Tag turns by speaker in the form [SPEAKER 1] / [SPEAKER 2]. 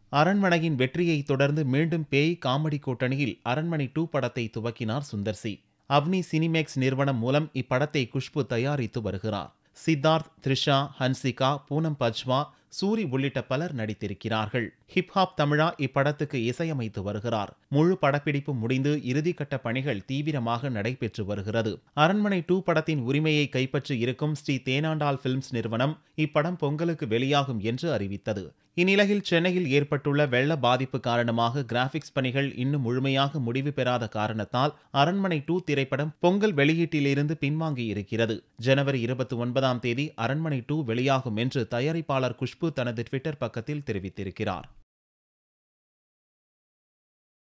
[SPEAKER 1] அரண்மனையின் வெற்றியை தொடர்ந்து மீண்டும் பேய் காமெடி கூட்டணியில் அரண்மனை டூ படத்தை துவக்கினார் சுந்தர் சி அவ்னி சினிமேக்ஸ் நிறுவனம் மூலம் இப்படத்தை குஷ்பு தயாரித்து வருகிறார் சித்தார்த் த்ரிஷா ஹன்சிகா பூனம் பஜ்வா சூரி உள்ளிட்ட பலர் நடித்திருக்கிறார்கள் ஹிப்ஹாப் தமிழா இப்படத்துக்கு இசையமைத்து வருகிறார் முழு படப்பிடிப்பு முடிந்து இறுதிக்கட்ட பணிகள் தீவிரமாக நடைபெற்று வருகிறது அரண்மனை டூ படத்தின் உரிமையை கைப்பற்றி இருக்கும் ஸ்ரீ தேனாண்டால் பிலிம்ஸ் நிறுவனம் இப்படம் பொங்கலுக்கு வெளியாகும் என்று அறிவித்தது இந்நிலையில் சென்னையில் ஏற்பட்டுள்ள வெள்ள பாதிப்பு காரணமாக கிராபிக்ஸ் பணிகள் இன்னும் முழுமையாக முடிவு பெறாத காரணத்தால் அரண்மனை டூ திரைப்படம் பொங்கல் வெளியீட்டிலிருந்து பின்வாங்கி இருக்கிறது ஜனவரி இருபத்தி ஒன்பதாம் தேதி அரண்மனை டூ வெளியாகும் என்று தயாரிப்பாளர் குஷ்பு தனது ட்விட்டர் பக்கத்தில் தெரிவித்திருக்கிறார்